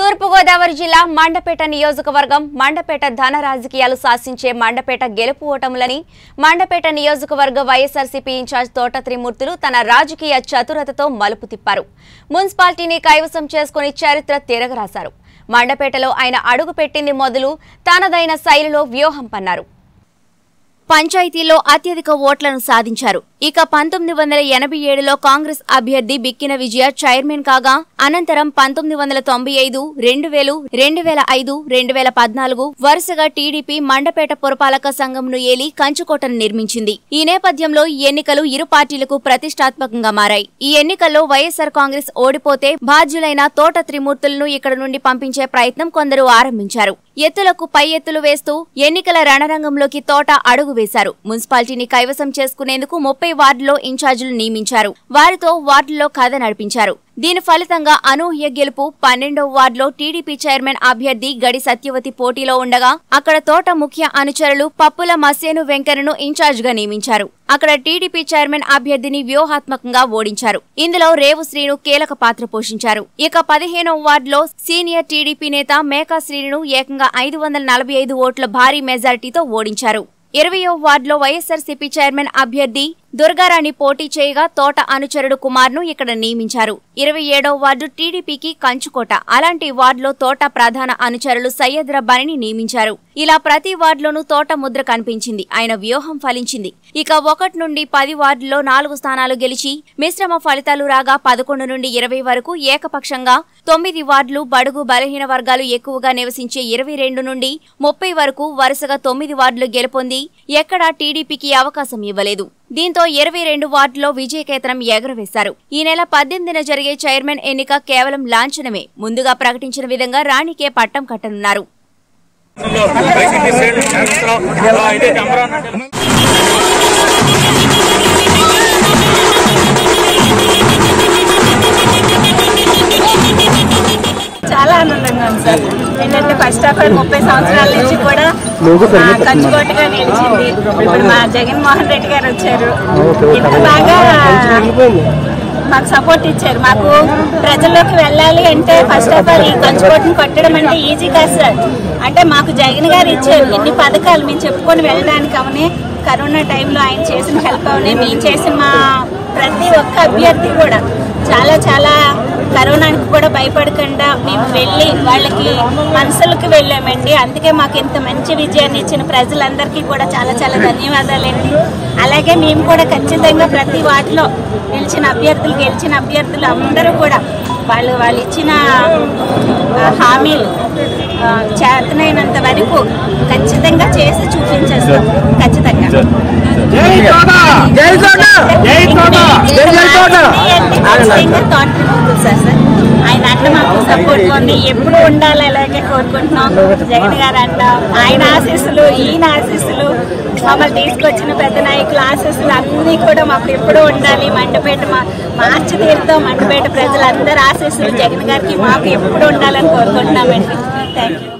తూర్పుగోదావరి జిల్లా మండపేట నియోజకవర్గం మండపేట ధన రాజకీయాలు శాసించే మండపేట గెలుపు ఓటములని మండపేట నియోజకవర్గ వైఎస్ఆర్సీపీ ఇన్ఛార్జ్ తోట త్రిమూర్తులు తన రాజకీయ చతురతతో మలుపు తిప్పారు మున్సిపాలిటీని కైవసం చేసుకుని చరిత్ర తిరగరాశారు మండపేటలో ఆయన అడుగు పెట్టింది మొదలు తనదైన శైలిలో వ్యూహం పన్నారు పంచాయతీలో అత్యధిక ఓట్లను సాధించారు ఇక పంతొమ్మిది వందల ఎనభై ఏడులో కాంగ్రెస్ అభ్యర్థి బిక్కిన విజయ చైర్మన్ కాగా అనంతరం పంతొమ్మిది వందల తొంభై ఐదు రెండు వేలు రెండు వేల ఐదు రెండు వేల పద్నాలుగు వరుసగా టీడీపీ మండపేట పురపాలక సంఘంను ఏలి కంచుకోటను నిర్మించింది ఈ నేపథ్యంలో ఈ ఎన్నికలు ఇరు పార్టీలకు ప్రతిష్టాత్మకంగా మారాయి ఈ ఎన్నికల్లో వైఎస్సార్ కాంగ్రెస్ ఓడిపోతే బాధ్యులైన తోట త్రిమూర్తులను ఇక్కడ నుండి పంపించే ప్రయత్నం కొందరు ఆరంభించారు ఎత్తులకు పై ఎత్తులు వేస్తూ ఎన్నికల రణరంగంలోకి తోట అడుగు వేశారు మున్సిపాలిటీని కైవసం చేసుకునేందుకు ముప్పై వార్డులో ఇన్ఛార్జీలు నియమించారు వారితో వార్డుల్లో కథ నడిపించారు దీని ఫలితంగా అనూహ్య గెలుపు పన్నెండవ వార్డులో టీడీపీ చైర్మన్ అభ్యర్థి గడి సత్యవతి పోటీలో ఉండగా అక్కడ తోట ముఖ్య అనుచరులు పప్పుల మస్సేను వెంకన్నను ఇన్ఛార్జ్ గా నియమించారు అక్కడ టీడీపీ చైర్మన్ అభ్యర్థిని వ్యూహాత్మకంగా ఓడించారు ఇందులో రేవు శ్రీను కీలక పాత్ర పోషించారు ఇక పదిహేనవ వార్డులో సీనియర్ టీడీపీ నేత మేకా శ్రీను ఏకంగా ఐదు వందల నలభై ఐదు ఓట్ల భారీ మెజారిటీతో ఓడించారు ఇరవయో వార్డులో వైఎస్ఆర్సీపీ చైర్మన్ అభ్యర్థి దుర్గారాణి పోటీ చేయగా తోట అనుచరుడు కుమార్ను ఇక్కడ నియమించారు ఇరవై ఏడవ వార్డు టీడీపీకి కంచుకోట అలాంటి వార్డులో తోట ప్రధాన అనుచరులు సయ్యద్ రబ్బానిని నియమించారు ఇలా ప్రతి వార్డులోనూ తోట ముద్ర కనిపించింది ఆయన వ్యూహం ఫలించింది ఇక ఒకటి నుండి పది వార్డుల్లో నాలుగు స్థానాలు గెలిచి మిశ్రమ ఫలితాలు రాగా పదకొండు నుండి ఇరవై వరకు ఏకపక్షంగా తొమ్మిది వార్డులు బడుగు బలహీన వర్గాలు ఎక్కువగా నివసించే ఇరవై రెండు నుండి ముప్పై వరకు వరుసగా తొమ్మిది వార్డులు గెలుపొంది ఎక్కడా టీడీపీకి అవకాశం ఇవ్వలేదు దీంతో ఇరవై రెండు వార్డులో విజయకేతనం ఎగురవేశారు ఈ నెల పద్దెనిమిదిన జరిగే చైర్మన్ ఎన్నిక కేవలం లాంఛనమే ముందుగా ప్రకటించిన విధంగా రాణికే పట్టం కట్టనున్నారు చాలా ఆనందంగా ఉంది సార్ ఏంటంటే ఫస్ట్ ఆఫ్ ఆల్ ముప్పై సంవత్సరాల నుంచి కూడా ఆ, కంచుకోటగా నిలిచింది ఇప్పుడు మా జగన్మోహన్ రెడ్డి గారు వచ్చారు ఇంత బాగా మాకు సపోర్ట్ ఇచ్చారు మాకు ప్రజల్లోకి వెళ్ళాలి అంటే ఫస్ట్ ఆఫ్ ఆల్ ఈ కంచుకోటను కట్టడం అంటే ఈజీ కాదు సార్ అంటే మాకు జగన్ గారు ఇచ్చారు ఎన్ని పథకాలు మేము చెప్పుకొని వెళ్ళడానికి అవనే కరోనా టైంలో ఆయన చేసిన హెల్ప్ అవనే మేము చేసిన మా ప్రతి ఒక్క అభ్యర్థి కూడా చాలా చాలా కరోనాకి కూడా భయపడకుండా మేము వెళ్ళి వాళ్ళకి మనసులకు వెళ్ళామండి అందుకే మాకు ఇంత మంచి విజయాన్ని ఇచ్చిన ప్రజలందరికీ కూడా చాలా చాలా ధన్యవాదాలండి అలాగే మేము కూడా ఖచ్చితంగా ప్రతి వాటిలో గెలిచిన అభ్యర్థులు గెలిచిన అభ్యర్థులు అందరూ కూడా వాళ్ళు వాళ్ళు ఇచ్చిన ఆ, హామీలు ఆ, చేతనైనంత వరకు ఖచ్చితంగా చేసి చూపించేస్తాం ఖచ్చితంగా ఖచ్చితంగా థాట్ సార్ సార్ ఆయన అన్న మాకు సపోర్ట్ ఉంది ఎప్పుడు ఉండాలి అలాగే కోరుకుంటున్నాం జగన్ గారు అంట ఆయన ఆశీస్సులు ఈయన ఆశీస్సులు మమ్మల్ని తీసుకొచ్చిన పెద్ద నాయకుల ఆశీస్సులు అన్నీ కూడా మాకు ఎప్పుడూ ఉండాలి మండపేట మా మార్చి తీరుతాం మండపేట ప్రజలందరి ఆశీస్సులు జగన్ గారికి మాకు ఎప్పుడు ఉండాలని కోరుకుంటున్నామండి థ్యాంక్ యూ